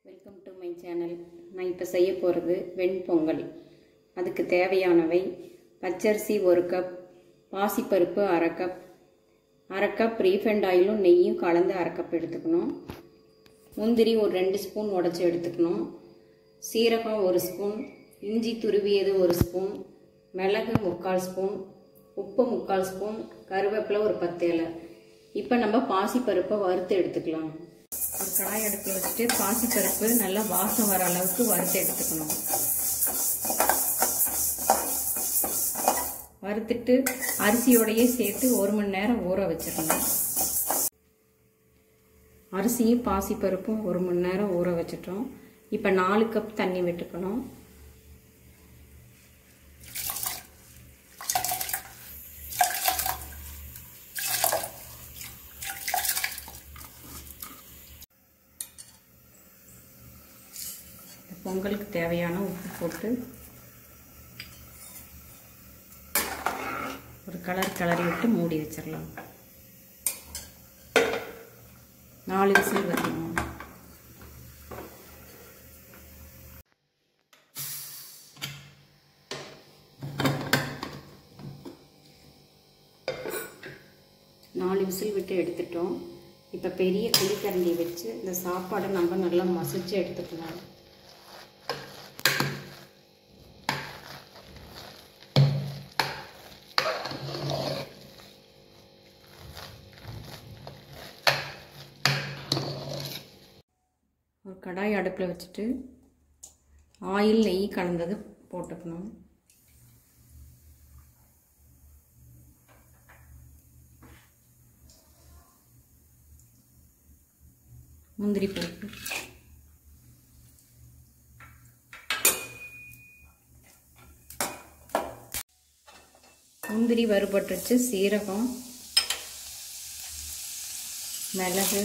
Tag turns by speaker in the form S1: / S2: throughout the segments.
S1: welcome to my channel நான் இப்போ செய்ய போகிறது வெண்பொங்கல் அதுக்கு தேவையானவை பச்சரிசி ஒரு கப் பாசிப்பருப்பு அரை கப் அரை கப் ரீஃபைண்ட் ஆயிலும் நெய்யும் கலந்து அரை கப் எடுத்துக்கணும் முந்திரி ஒரு ரெண்டு ஸ்பூன் உடச்சி எடுத்துக்கணும் சீரகம் ஒரு ஸ்பூன் இஞ்சி துருவியது ஒரு ஸ்பூன் மிளகு முக்கால் ஸ்பூன் உப்பு முக்கால் ஸ்பூன் கருவேப்பிலை ஒரு பத்து இலை இப்போ நம்ம பாசிப்பருப்பை வறுத்து எடுத்துக்கலாம் ஒரு கடாய் அடுப்பில் வச்சுட்டு பாசிப்பருப்பு நல்லா வாசம் வர அளவுக்கு வறுத்து எடுத்துக்கணும் வறுத்துட்டு அரிசியோடையே சேர்த்து ஒரு மணி நேரம் ஊற வச்சிடணும் அரிசியும் பாசிப்பருப்பும் ஒரு மணி நேரம் ஊற வச்சிட்டோம் இப்போ நாலு கப் தண்ணி விட்டுக்கணும் பொங்கலுக்கு தேவையான உப்பு போட்டு ஒரு கலர் கிளறி விட்டு மூடி வச்சிடலாம் நாலு விசில் வரணும் நாலு விசில் விட்டு எடுத்துட்டோம் இப்போ பெரிய குழிக்கரண்டி வச்சு இந்த சாப்பாடை நம்ம நல்லா மசிச்சு எடுத்துக்கலாம் ஒரு கடாய் அடுப்பில் வச்சுட்டு ஆயில் நெய் கலந்தது போட்டுக்கணும் முந்திரி பருப்பு முந்திரி வறுபட்டுச்சு சீரகம் மிளகு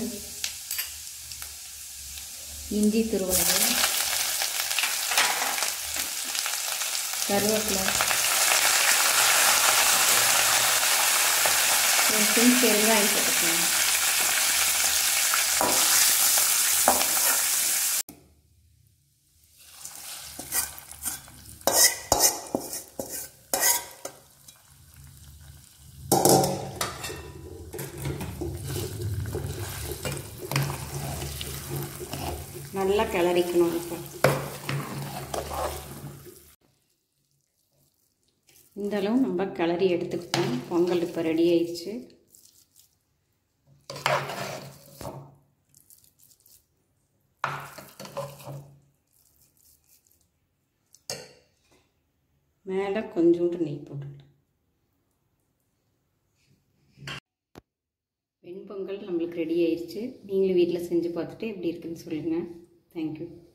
S1: இஞ்சி துருவல் கருவேப்பிலை கொஞ்சம் பெருங்காயம் போட்டுக்கணும் நல்லா கிளறிக்கணும் இப்போ இந்த அளவு நம்ம கிளறி எடுத்துக்கிட்டோம் பொங்கல் இப்போ ரெடி ஆயிடுச்சு மேலே கொஞ்சோண்டு நெய் போட்டுக்கலாம் வெண்பொங்கல் நம்மளுக்கு ரெடி ஆயிடுச்சு நீங்களும் வீட்டில் செஞ்சு பார்த்துட்டு எப்படி இருக்குன்னு சொல்லுங்கள் தேங்க்யூ